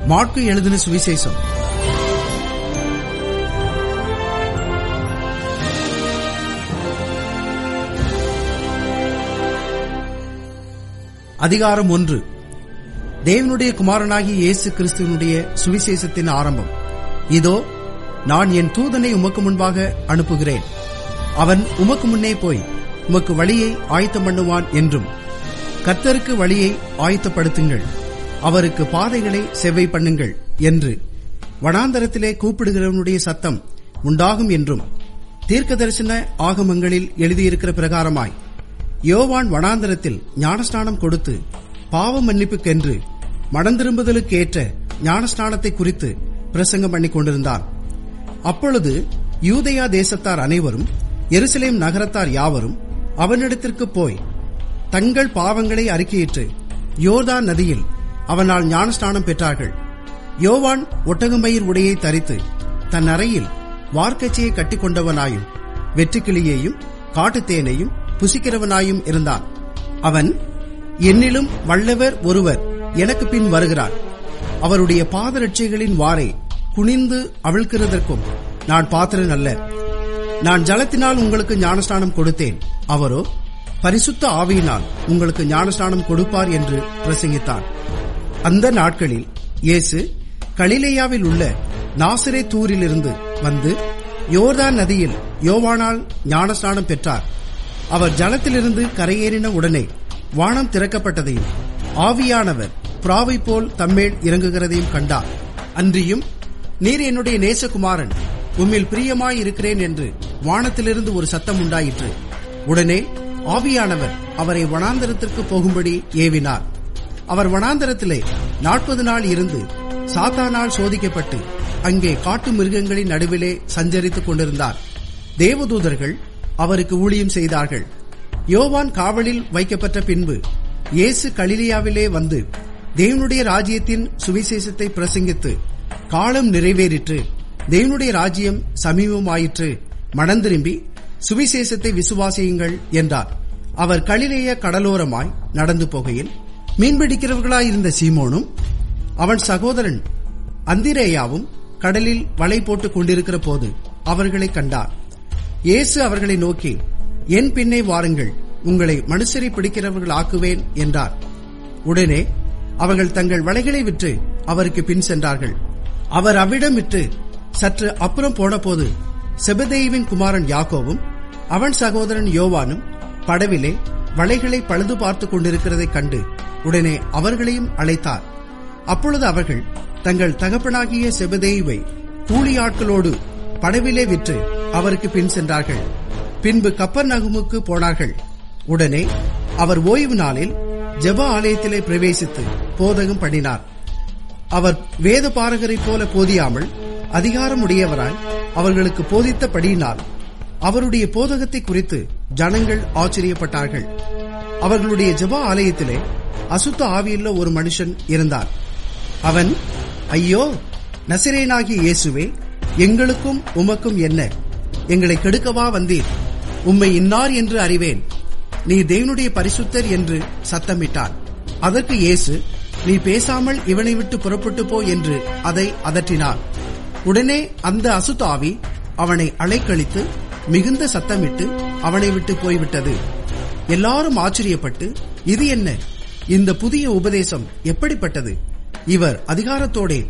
மாற்கு எழுதின சுவிசேஷம் அதிகாரம் ஒன்று தேவனுடைய குமாரனாகிய இயேசு கிறிஸ்துவனுடைய சுவிசேஷத்தின் ஆரம்பம் இதோ நான் என் தூதனை உமக்கு முன்பாக அனுப்புகிறேன் அவன் உமக்கு முன்னே போய் உமக்கு வழியை ஆயத்தம் பண்ணுவான் என்றும் கர்த்தருக்கு வழியை ஆயத்தப்படுத்துங்கள் அவருக்கு பாதைகளை செவ்வை பண்ணுங்கள் என்று வனாந்தரத்திலே கூப்பிடுகிறவனுடைய சத்தம் உண்டாகும் என்றும் தீர்க்க தரிசன ஆகமங்களில் எழுதியிருக்கிற பிரகாரமாய் யோவான் வனாந்தரத்தில் ஞானஸ்நானம் கொடுத்து பாவ மன்னிப்புக்கென்று மடந்திரும்புதலுக்கு ஏற்ற ஞானஸ்நானத்தை குறித்து பிரசங்கம் பண்ணிக் கொண்டிருந்தான் அப்பொழுது யூதயா தேசத்தார் அனைவரும் எருசலேம் நகரத்தார் யாவரும் அவனிடத்திற்கு போய் தங்கள் பாவங்களை அறிக்கையிட்டு யோர்தான் நதியில் அவனால் ஞானஸ்நானம் பெற்றார்கள் யோவான் ஒட்டகமயிர் உடையை தரித்து தன் அறையில் வார்க்கச்சையை கட்டிக்கொண்டவனாயும் வெற்றுக்கிளியையும் காட்டுத்தேனையும் புசிக்கிறவனாயும் இருந்தான் அவன் என்னிலும் வல்லவர் ஒருவர் எனக்கு பின் வருகிறார் அவருடைய பாதரட்சைகளின் வாரை குனிந்து அவிழ்க்கிறதற்கும் நான் பாத்திரன் அல்ல நான் ஜலத்தினால் உங்களுக்கு ஞானஸ்நானம் கொடுத்தேன் அவரோ பரிசுத்த ஆவியினால் உங்களுக்கு ஞானஸ்நானம் கொடுப்பார் என்று பிரசங்கித்தான் அந்த நாட்களில் இயேசு கலிலேயாவில் உள்ள நாசிரே தூரிலிருந்து வந்து யோர்தான் நதியில் யோவானால் ஞானஸ்நானம் பெற்றார் அவர் ஜலத்திலிருந்து கரையேறின உடனே வானம் திறக்கப்பட்டதையும் ஆவியானவர் பிராவை போல் தம்மேல் இறங்குகிறதையும் கண்டார் அன்றியும் நீர் என்னுடைய நேசகுமாரன் உம்மில் பிரியமாய் இருக்கிறேன் என்று வானத்திலிருந்து ஒரு சத்தம் உண்டாயிற்று உடனே ஆவியானவர் அவரை வனாந்தரத்திற்கு போகும்படி ஏவினார் அவர் வனாந்தரத்திலே நாற்பது நாள் இருந்து சாத்தானால் சோதிக்கப்பட்டு அங்கே காட்டு மிருகங்களின் நடுவிலே சஞ்சரித்துக் கொண்டிருந்தார் தேவதூதர்கள் அவருக்கு ஊழியம் செய்தார்கள் யோவான் காவலில் வைக்கப்பட்ட பின்பு இயேசு கலிலியாவிலே வந்து தேவனுடைய ராஜ்யத்தின் சுவிசேஷத்தை பிரசங்கித்து காலம் நிறைவேறிற்று தேவனுடைய ராஜ்யம் சமீபமாயிற்று மனந்திரும்பி சுவிசேஷத்தை விசுவாசியுங்கள் என்றார் அவர் கலிலேய கடலோரமாய் நடந்து போகையில் மீன்பிடிக்கிறவர்களாயிருந்த சீமோனும் அவன் சகோதரன் அந்திரேயாவும் கடலில் வலை போட்டுக் கொண்டிருக்கிற போது அவர்களை கண்டார் இயேசு அவர்களை நோக்கி என் பின்னே வாருங்கள் உங்களை மனுஷரை பிடிக்கிறவர்கள் ஆக்குவேன் என்றார் உடனே அவர்கள் தங்கள் வலைகளை விற்று அவருக்கு பின் சென்றார்கள் அவர் அவ்விடம் விட்டு சற்று அப்புறம் போனபோது செபதேவின் குமாரன் யாக்கோவும் அவன் சகோதரன் யோவானும் படவிலே வலைகளை பழுது பார்த்துக் கொண்டிருக்கிறதைக் கண்டு உடனே அவர்களையும் அழைத்தார் அப்பொழுது அவர்கள் தங்கள் தகப்பனாகிய செபதேயுவை கூலியாட்களோடு படவிலே விற்று அவருக்கு பின் சென்றார்கள் பின்பு கப்பர் நகுமுக்கு போனார்கள் உடனே அவர் ஓய்வு நாளில் ஜெப ஆலயத்திலே பிரவேசித்து போதகம் பண்ணினார் அவர் வேத பாரகரைப் போல போதியாமல் அதிகாரமுடையவராய் அவர்களுக்கு போதித்தபடியினால் அவருடைய போதகத்தை குறித்து ஜனங்கள் ஆச்சரியப்பட்டார்கள் அவர்களுடைய ஜெப ஆலயத்திலே அசுத்த ஆவியுள்ள ஒரு மனுஷன் இருந்தார் அவன் ஐயோ நசிரேனாகிய இயேசுவே எங்களுக்கும் உமக்கும் என்ன எங்களை கெடுக்கவா வந்தீர் உம்மை இன்னார் என்று அறிவேன் நீ தேவனுடைய பரிசுத்தர் என்று சத்தமிட்டான் அதற்கு இயேசு நீ பேசாமல் இவனை விட்டு புறப்பட்டு போ என்று அதை அதட்டினார் உடனே அந்த அசுத்தாவி அவனை அலைக்கழித்து மிகுந்த சத்தமிட்டு அவனை விட்டு போய்விட்டது எல்லாரும் ஆச்சரியப்பட்டு இது என்ன இந்த புதிய உபதேசம் எப்படிப்பட்டது இவர் அதிகாரத்தோடே